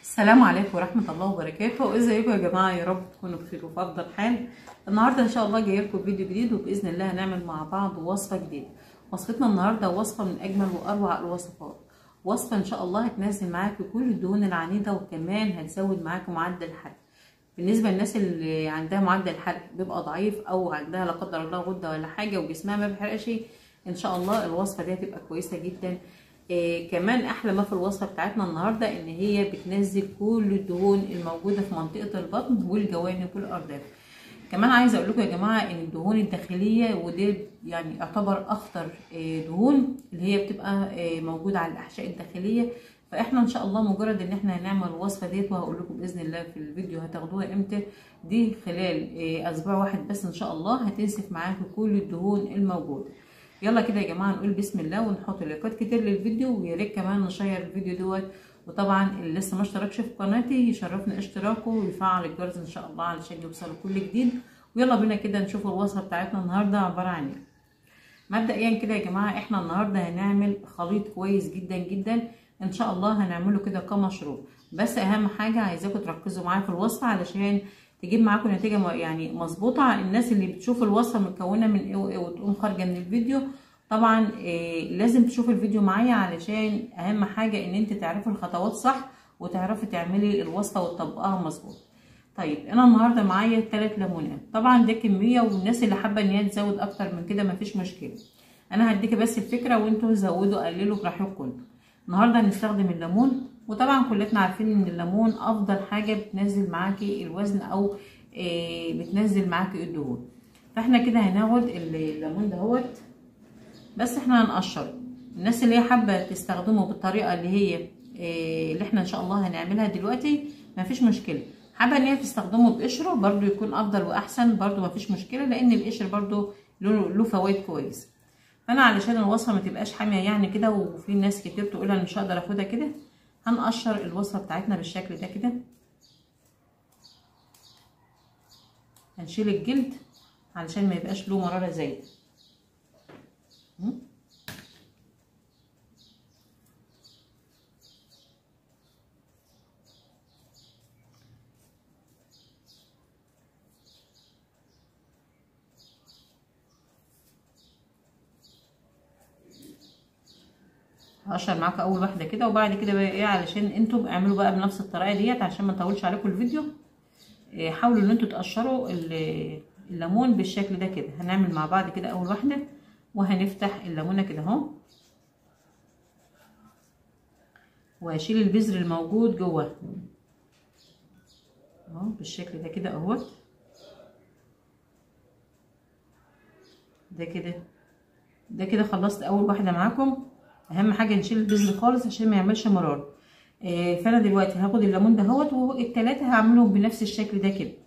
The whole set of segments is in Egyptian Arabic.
السلام عليكم ورحمة الله وبركاته ازيكم يا جماعة يا رب تكونوا بخير وفي افضل حال النهاردة ان شاء الله جايه لكم فيديو جديد وباذن الله هنعمل مع بعض وصفة جديدة وصفتنا النهاردة وصفة من اجمل واروع الوصفات وصفة ان شاء الله هتنزل معاكم كل الدهون العنيدة وكمان هتزود معاكم معدل الحرق بالنسبة للناس اللي عندها معدل الحرق بيبقى ضعيف او عندها لا قدر الله غدة ولا حاجة وجسمها ما بيحرقش ان شاء الله الوصفة دي هتبقى كويسة جدا إيه كمان احلى ما في الوصفه بتاعتنا النهارده ان هي بتنزل كل الدهون الموجوده في منطقه البطن والجوانب والارداف كمان عايزه اقول لكم يا جماعه ان الدهون الداخليه ودي يعني يعتبر اخطر إيه دهون اللي هي بتبقى إيه موجوده على الاحشاء الداخليه فاحنا ان شاء الله مجرد ان احنا هنعمل الوصفه ديت وهقول لكم باذن الله في الفيديو هتاخدوها امتى دي خلال اسبوع واحد بس ان شاء الله هتنسف معاكم كل الدهون الموجوده يلا كده يا جماعه نقول بسم الله ونحط لايكات كتير للفيديو ويا ريت كمان نشير الفيديو دوت وطبعا اللي لسه ما اشتركش في قناتي يشرفنا اشتراكه ويفعل الجرس ان شاء الله علشان يوصل كل جديد ويلا بينا كده نشوف الوصفه بتاعتنا النهارده عباره عن ايه مبدئيا كده يا جماعه احنا النهارده هنعمل خليط كويس جدا جدا ان شاء الله هنعمله كده كمشروب بس اهم حاجه عايزاكم تركزوا معايا في الوصفه علشان تجيب معاكم نتيجه يعني مظبوطه الناس اللي بتشوف الوصفه متكونه من ايه وايه وتقوم خارجه من الفيديو طبعا إيه لازم تشوف الفيديو معايا علشان اهم حاجه ان انت تعرفي الخطوات صح وتعرفي تعملي الوصفه وتطبقها مظبوط طيب انا النهارده معايا 3 ليمونات طبعا دي كميه والناس اللي حابه ان هي تزود اكتر من كده مفيش مشكله انا هديكي بس الفكره وانتوا زودوا قللوا براحتكم النهارده هنستخدم الليمون وطبعا كلنا عارفين ان الليمون افضل حاجه بتنزل معاكي الوزن او إيه بتنزل معاكي الدهون فاحنا كده هناخد الليمون دهوت بس احنا هنقشره الناس اللي هي حابه تستخدمه بالطريقه اللي هي إيه اللي احنا ان شاء الله هنعملها دلوقتي مفيش مشكله حابه ان هي تستخدمه بقشره برده يكون افضل واحسن برده مفيش مشكله لان القشر برده له فوائد كويسه فانا علشان الوصفه ما تبقاش حاميه يعني كده وفي ناس كتير تقول انا مش هقدر اخدها كده هنقشر الوصفه بتاعتنا بالشكل ده كده هنشيل الجلد علشان ما يبقاش له مراره زايده هقشر معاكم اول واحده كده وبعد كده بقى ايه علشان انتم اعملوا بقى بنفس الطريقه ديت عشان ما نطولش عليكم الفيديو إيه حاولوا ان انتوا تقشروا الليمون بالشكل ده كده هنعمل مع بعض كده اول واحده وهنفتح الليمونه كده اهو وهشيل البذر الموجود جوه اهو بالشكل ده كده اهوت ده كده ده كده خلصت اول واحده معاكم اهم حاجه نشيل البذر خالص عشان ما يعملش مرار آه فانا دلوقتي هاخد الليمون دهوت والتلاته هعملهم بنفس الشكل ده كده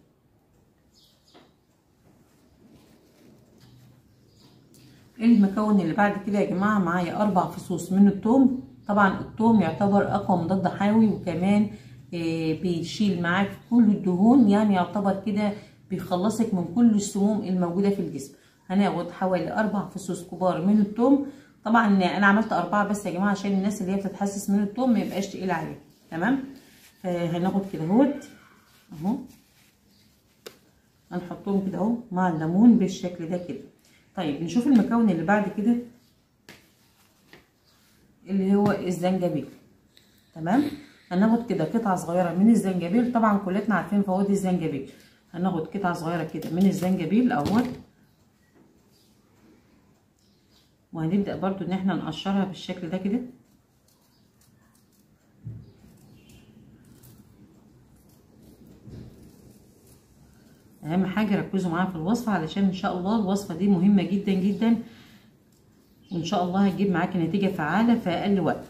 المكون اللي بعد كده يا جماعه معايا اربع فصوص من الثوم طبعا الثوم يعتبر اقوى مضاد حيوي وكمان آه بيشيل معاك كل الدهون يعني يعتبر كده بيخلصك من كل السموم الموجوده في الجسم هناخد حوالي اربع فصوص كبار من الثوم طبعا انا عملت اربعه بس يا جماعه عشان الناس اللي هي بتتحسس من الثوم ما يبقاش تقيل عليه تمام فهناخد كده اهوت اهو هنحطهم كده اهو مع الليمون بالشكل ده كده طيب نشوف المكون اللي بعد كده اللي هو الزنجبيل تمام هناخد كده قطعه صغيره من الزنجبيل طبعا كلنا عارفين فوائد الزنجبيل هناخد قطعه صغيره كده من الزنجبيل اهوت وهنبدأ برضو ان احنا نقشرها بالشكل ده كده اهم حاجة ركزوا معايا في الوصفة علشان ان شاء الله الوصفة دي مهمة جدا جدا وان شاء الله هتجيب معاكي نتيجة فعالة في اقل وقت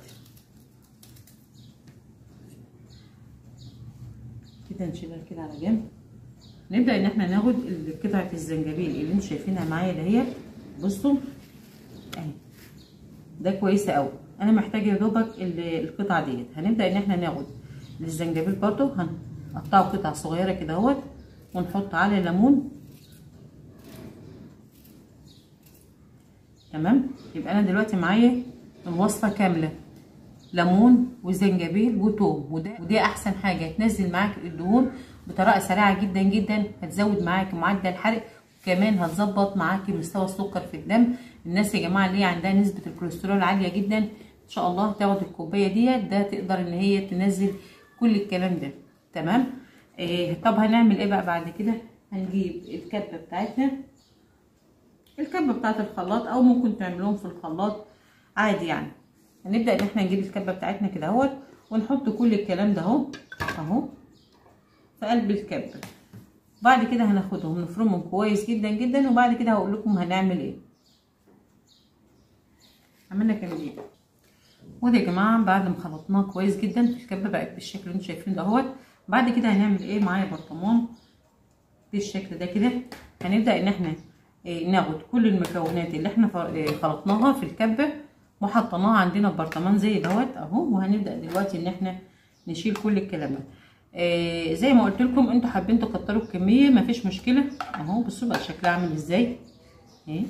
كده نشيلها كده على جنب نبدأ ان احنا ناخد قطعة الزنجبيل اللي انتوا شايفينها معايا دهيت بصوا اهي ده كويسه قوي انا محتاجه يا دوبك القطعه ديت هنبدا ان احنا ناخد الزنجبيل برضو هنقطعه قطع صغيره كده اهوت ونحط عليه ليمون تمام يبقى انا دلوقتي معايا الوصفه كامله ليمون وزنجبيل وتوم وده ودي احسن حاجه تنزل معاك الدهون بطريقه سريعه جدا جدا هتزود معاك معدل الحرق كمان هتظبط معاكي مستوى السكر في الدم الناس يا جماعه اللي هي عندها نسبه الكوليسترول عاليه جدا ان شاء الله تاخد الكوبايه ديت ده تقدر ان هي تنزل كل الكلام ده تمام إيه طب هنعمل ايه بقى بعد كده هنجيب الكبه بتاعتنا الكبه بتاعت الخلاط او ممكن تعملوهم في الخلاط عادي يعني هنبدا ان احنا نجيب الكبه بتاعتنا كده اهوت ونحط كل الكلام ده اهو اهو في قلب الكبه بعد كده هناخدهم نفرمهم كويس جدا جدا وبعد كده هقول لكم هنعمل ايه عملنا كام دقيقه وده يا جماعه بعد ما خلطناه كويس جدا الكبه بقت بالشكل اللي انتم شايفينه ده اهوت بعد كده هنعمل ايه معايا برطمان بالشكل ده كده هنبدا ان احنا إيه ناخد كل المكونات اللي احنا خلطناها في الكبه وحطيناها عندنا في برطمان زي دوت اهو وهنبدا دلوقتي ان احنا نشيل كل الكلام ده إيه زي ما قلت لكم انتوا حابين تكتروا الكميه مفيش مشكله اهو بصوا بقى شكلها عامل ازاي اهي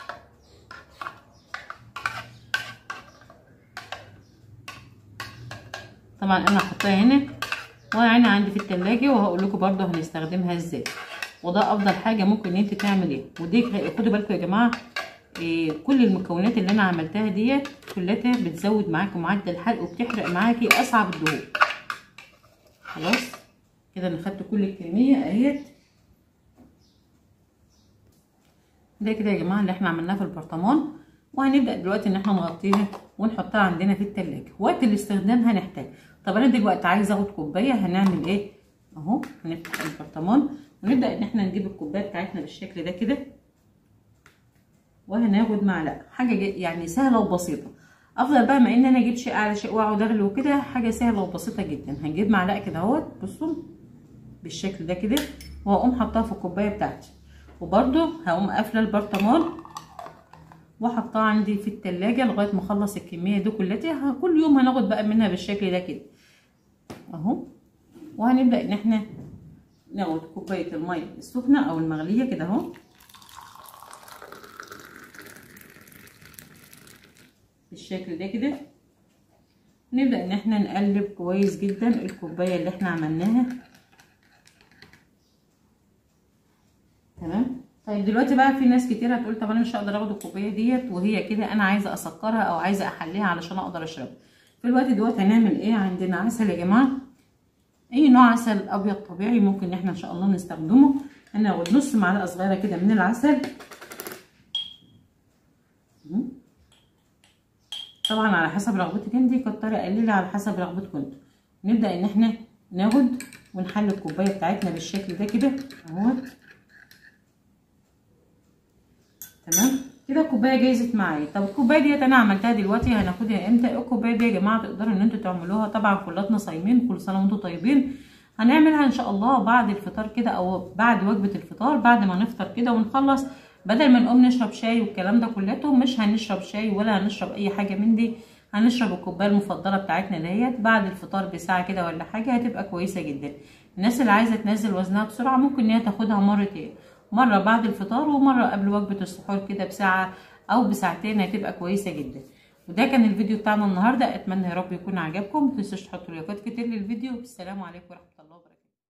طبعا انا هحطها هنا وانا عندي في التلاجة وهقول لكم برضه هنستخدمها ازاي وده افضل حاجه ممكن ان انت تعمل ايه ودي خدوا بالكم يا جماعه إيه كل المكونات اللي انا عملتها ديت كلها بتزود معاكي معدل الحرق وبتحرق معاكي اصعب الدهون خلاص كده انا خدت كل الكميه اهيت ده كده يا جماعه اللي احنا عملناه في البرطمان وهنبدا دلوقتي ان احنا نغطيها ونحطها عندنا في التلاجة وقت الاستخدام هنحتاج طب انا دلوقتي عايزه اخد كوبايه هنعمل ايه اهو هنفتح البرطمان ونبدا ان احنا نجيب الكوبايه بتاعتنا بالشكل ده كده وهناخد معلقه حاجه يعني سهله وبسيطه افضل بقى ما ان انا اجيب شيء على شيء واقعد اغلي وكده حاجه سهله وبسيطه جدا هنجيب معلقه كده اهوت بصوا بالشكل ده كده وهقوم حطاها في الكوبايه بتاعتي وبرده هقوم قافله البرطمان وحطها عندي في التلاجة لغايه ما اخلص الكميه دي كلها كل يوم هناخد بقى منها بالشكل ده كده اهو وهنبدا ان احنا ناخد كوبايه الميه السخنه او المغليه كده اهو بالشكل ده كده نبدا ان احنا نقلب كويس جدا الكوبايه اللي احنا عملناها تمام طيب دلوقتي بقى في ناس كتير هتقول طب انا مش هقدر اخد الكوبايه ديت وهي كده انا عايزه اسكرها او عايزه احليها علشان اقدر اشربها في الوقت دوت هنعمل ايه عندنا عسل يا جماعه اي نوع عسل ابيض طبيعي ممكن ان احنا ان شاء الله نستخدمه هناخد نص معلقه صغيره كده من العسل طبعا على حسب رغبتك انت كتري قليله على حسب رغبتكم انتوا نبدا ان احنا ناخد ونحل الكوبايه بتاعتنا بالشكل ده كده اهوت تمام كده الكوبايه جاهزت معايا طب الكوبايه ديت انا عملتها دلوقتي هناخدها امتى الكوبايه دي يا جماعه تقدروا ان انتوا تعملوها طبعا كلاتنا صايمين كل سنه وانتم طيبين هنعملها ان شاء الله بعد الفطار كده او بعد وجبه الفطار بعد ما نفطر كده ونخلص بدل ما نقوم نشرب شاي والكلام ده كلته مش هنشرب شاي ولا هنشرب اي حاجه من دي هنشرب الكوبايه المفضله بتاعتنا ديت بعد الفطار بساعه كده ولا حاجه هتبقى كويسه جدا الناس اللي عايزه تنزل وزنها بسرعه ممكن ان هي تاخدها مرتين مره بعد الفطار ومره قبل وجبه السحور كده بساعه او بساعتين هتبقى كويسه جدا وده كان الفيديو بتاعنا النهارده اتمنى يا رب يكون عجبكم متنسوش تحطوا لايكات كتير للفيديو والسلام عليكم ورحمه الله